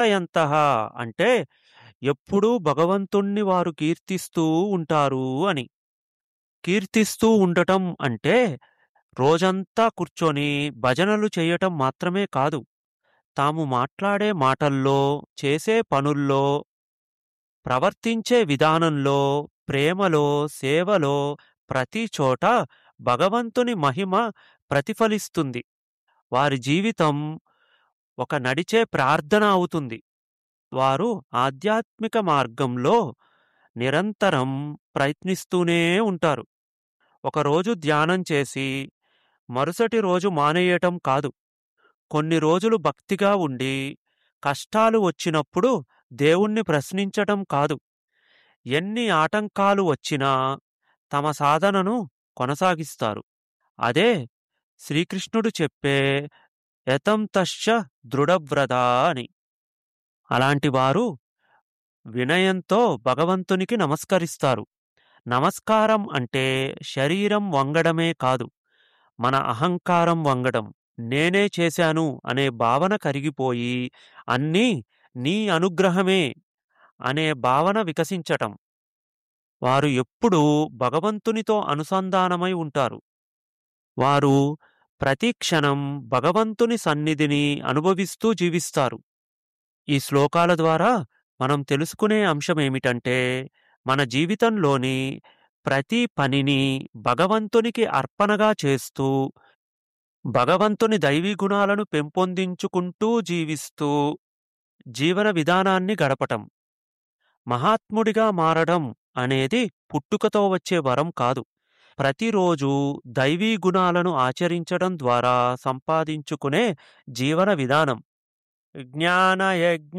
కీర్తయంతః అంటే ఎప్పుడూ భగవంతుణ్ణి వారు కీర్తిస్తూ ఉంటారు అని. కీర్తిస్తూ ఉండటం అంటే రోజంతా కూర్చొని భజనలు చేయటం మాత్రమే కాదు. తాము మాట్లాడే మాటల్లో, చేసే పనుల్లో, ప్రవర్తించే విధానంలో, ప్రేమలో, సేవలో ప్రతి చోట భగవంతుని మహిమ ప్రతిఫలిస్తుంది. వారి జీవితం ఒక నడిచే ప్రార్థన అవుతుంది. వారు ఆధ్యాత్మిక మార్గంలో నిరంతరం ప్రయత్నిస్తూనే ఉంటారు. ఒకరోజు ధ్యానం చేసి, మరుసటి రోజు మానేయటం కాదు. కొన్ని రోజులు భక్తిగా ఉండి, కష్టాలు వచ్చినప్పుడు దేవుణ్ణి ప్రశ్నించటం కాదు. ఎన్ని ఆటంకాలు వచ్చినా తమ సాధనను కొనసాగిస్తారు. అదే శ్రీకృష్ణుడు చెప్పే యతంతశ్చ దృఢవ్రతా అని. అలాంటి వారు వినయంతో భగవంతునికి నమస్కరిస్తారు. నమస్కారం అంటే శరీరం వంగడమే కాదు. మన అహంకారం వంగడం. నేనే చేశాను అనే భావన కరిగిపోయి, అన్నీ నీ అనుగ్రహమే అనే భావన వికసించటం. వారు ఎప్పుడూ భగవంతునితో అనుసంధానమై ఉంటారు. వారు ప్రతి క్షణం భగవంతుని సన్నిధిని అనుభవిస్తూ జీవిస్తారు. ఈ శ్లోకాల ద్వారా మనం తెలుసుకునే అంశమేమిటంటే, మన జీవితంలోని ప్రతి పనిని భగవంతునికి అర్పణగా చేస్తూ, భగవంతుని దైవీ గుణాలను పెంపొందించుకుంటూ జీవిస్తూ, జీవన విధానాన్ని గడపటం. మహాత్ముడిగా మారడం అనేది పుట్టుకతో వచ్చే వరం కాదు. ప్రతిరోజూ దైవీ గుణాలను ఆచరించడం ద్వారా సంపాదించుకునే జీవన విధానం. జ్ఞానయజ్ఞ